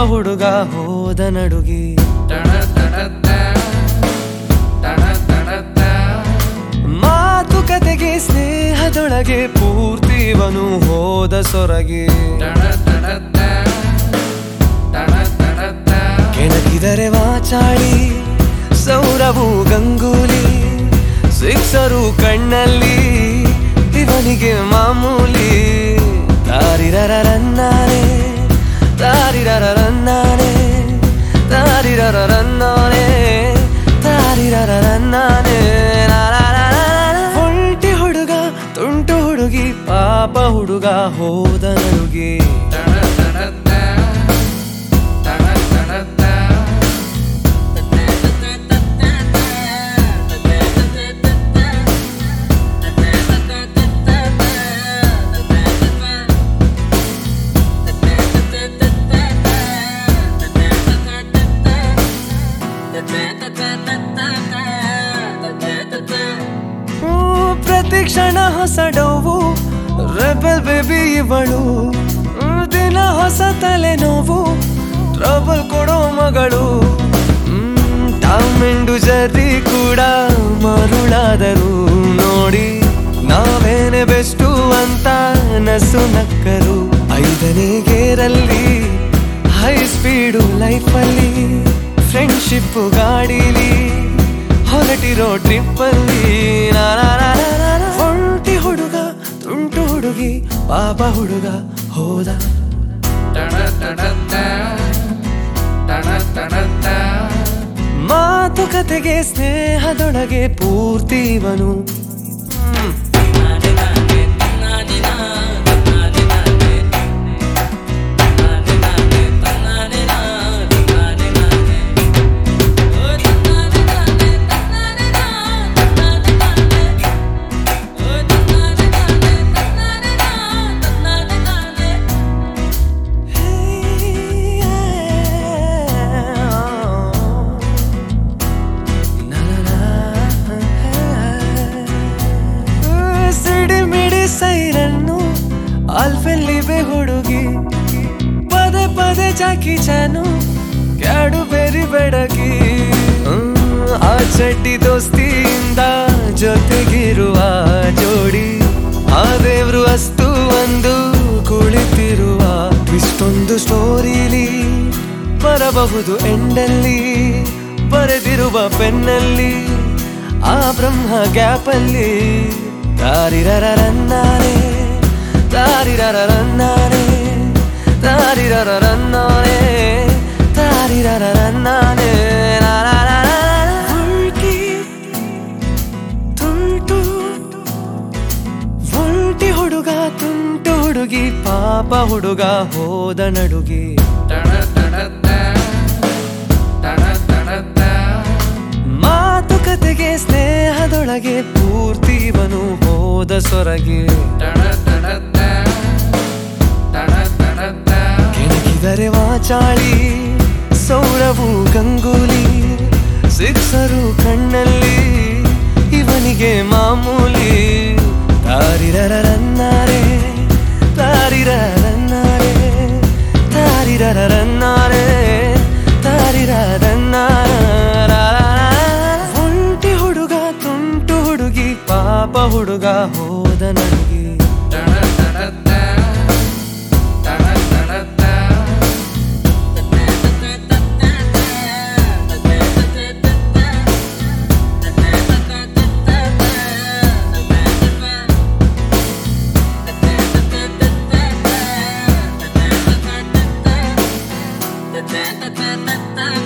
ಹುಡುಗ ಹೋದ ನಡುಗಿ ಮಾತುಕತೆಗೆ ಸ್ನೇಹದೊಳಗೆ ಪೂರ್ತಿವನು ಹೋದ ಸೊರಗಿ ಕೆಣಕಿದರೆ ವಾಚಾಳಿ ಸೌರವು ಗಂಗೂಲಿ ಸಿಕ್ಸರು ಕಣ್ಣಲ್ಲಿ ಇವನಿಗೆ ಮಾಮೂಲಿ ತಾರಿರರನ್ನಾನೆ ತಾರಿರರನ್ನಾನೆ ತಾರಿರರನ್ನಾನೆ ತಾರಿರರನ್ನಾನೆ ಒಂಟಿ ಹುಡುಗ ತುಂಟು ಹುಡುಗಿ ಪಾಪ ಹುಡುಗ ಹೋದ ನಡುಗಿ ಹ್ಞೂ, ಪ್ರತಿ ಕ್ಷಣ ಹೊಸ ಡೋವು ರೆಬಲ್ ಬೇಬಿ ಇವಳು ಹ್ಮ್, ದಿನ ಹೊಸ ತಲೆನೋವು ಟ್ರಬಲ್ ಕೊಡೋ ಮಗಳು ಹ್ಮ್, ಟಾಮ್ ಅಂಡ್ ಜರ್ರಿ ಕೂಡ ಮರುಳಾದರು ನೋಡಿ ನಾವೇನೆ ಬೆಸ್ಟು ಅಂತ ನಸು ನಕ್ಕರು ಐದನೇ ಗೇರಲ್ಲಿ ಹೈ ಸ್ಪೀಡು ಲೈಫಲ್ಲಿ ಫ್ರೆಂಡ್ಶಿಪ್ ಗಾಡಿಲಿ ಹೊರಟಿರೋ ಟ್ರಿಪ್ಪಲ್ಲಿ ಒಂಟಿ ಹುಡುಗ ತುಂಟು ಹುಡುಗಿ ಪಾಪ ಹುಡುಗ ಹೋದ ಮಾತುಕತೆಗೆ ಸ್ನೇಹದೊಳಗೆ ಪೂರ್ತಿವನು ಸಿಡಿಮಿಡಿ ಸೈರನ್ನು ಅಲ್ಫೆಲ್ಲಿವೆ ಹುಡುಗಿ ಪದೇ ಪದೇ ಜಾಕಿ ಚಾನು ಕ್ಯಾಡು ಬೇರಿ ಬೆಡಗಿ ಹ್ಮ್, ಆ ಚಡ್ಡಿ ದೋಸ್ತಿಯಿಂದ ಜೊತೆಗಿರುವ ಜೋಡಿ ಆ ದೇವ್ರು ಅಸ್ತು ಒಂದು ಕುಳಿತಿರುವ ಇಷ್ಟೊಂದು ಸ್ಟೋರಿಲಿ ಬರಬಹುದು ಎಂಡಲ್ಲಿ ಬರೆದಿರುವ ಪೆನ್ನಲ್ಲಿ ಆ ಬ್ರಹ್ಮ ಗ್ಯಾಪಲ್ಲಿ ತಾರಿರರನ್ನಾನೆ ತಾರಿರರನ್ನಾನೆ ತಾರಿರರನ್ನಾನೆ ತಾರಿರರನ್ನಾನೆ ಉಲ್ಟಿ ತುಂಟು ಒಂಟಿ ಹುಡುಗ ತುಂಟು ಹುಡುಗಿ ಪಾಪ ಹುಡುಗ ಹೋದ ನಡುಗಿ ಮಾತುಕತೆಗೆ ಸ್ನೇಹದೊಳಗೆ ಪೂರ್ತಿವನು ಹೋದ ಸೊರಗಿ ಕೆಣಕಿದರೆ ವಾಚಾಳಿ ಸೌರವು ಗಂಗೂಲಿ ಸಿಕ್ಸರು ಕಣ್ಣಲ್ಲಿ ಇವನಿಗೆ ಮಾಮೂಲಿ ತಾರಿರರನ್ನಾರೆ ತಾರಿರರನ್ನಾರೆ ತಾರಿರರನ್ನಾರೆ ತಾರಿರರನ್ನಾರ ಒಂಟಿ ಹುಡುಗ ತುಂಟು ಹುಡುಗಿ ಪಾಪ ಹುಡುಗ ಹೋದ ನಡುಗಿ Da da da da da da